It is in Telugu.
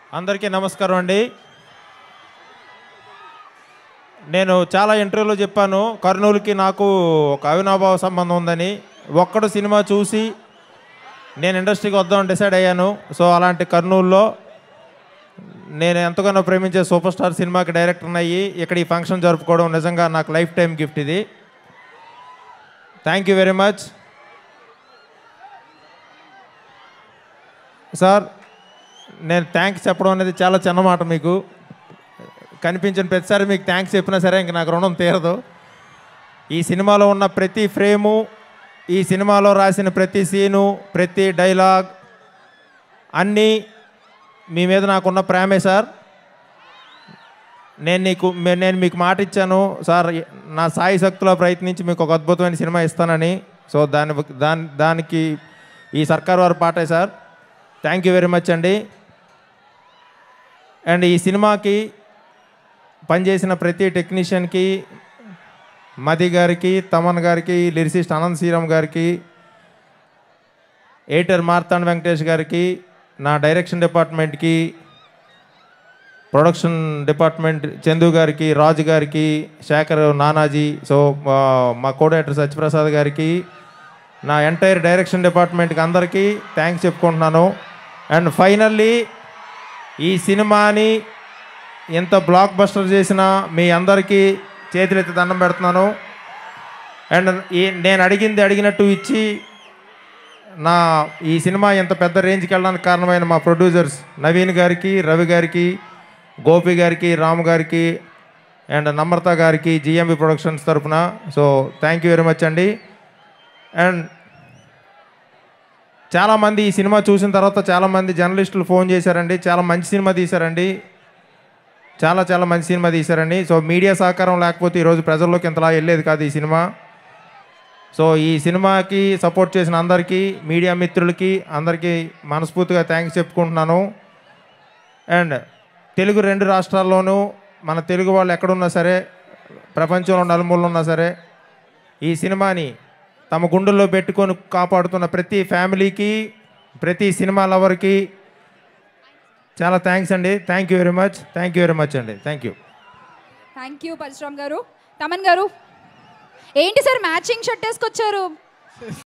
అందరికీ నమస్కారం అండి నేను చాలా ఇంటర్వ్యూలో చెప్పాను కర్నూలుకి నాకు ఒక అవినాభావ సంబంధం ఉందని ఒక్కడు సినిమా చూసి నేను ఇండస్ట్రీకి వద్దామని డిసైడ్ అయ్యాను సో అలాంటి కర్నూలులో నేను ఎంతగానో ప్రేమించే సూపర్ స్టార్ సినిమాకి డైరెక్టర్ అయ్యి ఇక్కడ ఈ ఫంక్షన్ జరుపుకోవడం నిజంగా నాకు లైఫ్ టైం గిఫ్ట్ ఇది thank you very much sir నేను థ్యాంక్స్ చెప్పడం అనేది చాలా చిన్న మాట మీకు కనిపించిన ప్రతిసారి మీకు థ్యాంక్స్ చెప్పినా సరే ఇంక నాకు రుణం తీరదు ఈ సినిమాలో ఉన్న ప్రతి ఫ్రేము ఈ సినిమాలో రాసిన ప్రతి సీను ప్రతి డైలాగ్ అన్నీ మీ మీద నాకున్న ప్రేమే సార్ నేను నీకు మే- నేను మీకు మాట ఇచ్చాను సార్ నా సాయి శక్తిలో ప్రయత్నించి మీకు ఒక అద్భుతమైన సినిమా ఇస్తానని సో దాని దాని దానికి ఈ Sarkar Vaari Paata sir thank you very much అండి అండ్ ఈ సినిమాకి పనిచేసిన ప్రతి టెక్నీషియన్కి మది గారికి తమన్ గారికి లిరిసిస్ట్ అనంత్ శ్రీరామ్ గారికి ఎయిటర్ మార్తాండ్ వెంకటేష్ గారికి నా డైరెక్షన్ డిపార్ట్మెంట్కి ప్రొడక్షన్ డిపార్ట్మెంట్ చందు గారికి రాజు గారికి శేఖర్ నానాజీ సో ఆ, మా కోడైటర్ సత్యప్రసాద్ గారికి నా ఎంటైర్ డైరెక్షన్ డిపార్ట్మెంట్కి అందరికీ థ్యాంక్స్ చెప్పుకుంటున్నాను అండ్ ఫైనల్లీ ఈ సినిమాని ఎంత బ్లాక్ బస్టర్ చేసిన మీ అందరికీ చేతులెత్తి దండం పెడుతున్నాను అండ్ ఈ నేను అడిగింది అడిగినట్టు ఇచ్చి నా ఈ సినిమా ఇంత పెద్ద రేంజ్కి వెళ్ళడానికి కారణమైన మా ప్రొడ్యూసర్స్ నవీన్ గారికి రవి గారికి గోపి గారికి రాము గారికి అండ్ నమ్రత గారికి జిఎంబి ప్రొడక్షన్స్ తరపున so thank you very much అండి అండ్ చాలామంది ఈ సినిమా చూసిన తర్వాత చాలామంది జర్నలిస్టులు ఫోన్ చేశారండి చాలా మంచి సినిమా తీశారండి చాలా చాలా మంచి సినిమా తీశారండి సో మీడియా సహకారం లేకపోతే ఈరోజు ప్రజల్లోకి ఇంతలా వెళ్ళేది కాదు ఈ సినిమా సో ఈ సినిమాకి సపోర్ట్ చేసిన అందరికీ మీడియా మిత్రులకి అందరికీ మనస్ఫూర్తిగా థ్యాంక్స్ చెప్పుకుంటున్నాను అండ్ తెలుగు రెండు రాష్ట్రాల్లోనూ మన తెలుగు వాళ్ళు ఎక్కడున్నా సరే ప్రపంచంలో నలుమూలలో ఉన్నా సరే ఈ సినిమాని తమ గుండెల్లో పెట్టుకొని కాపాడుతున్న ప్రతి ఫ్యామిలీకి ప్రతి సినిమా లవర్కి చాలా థ్యాంక్స్ అండి thank you very much thank you very much అండి thank you thank you Parasuram గారు తమన్ గారు ఏంటి సార్ మ్యాచింగ్ షర్ట్ వేసుకొచ్చారు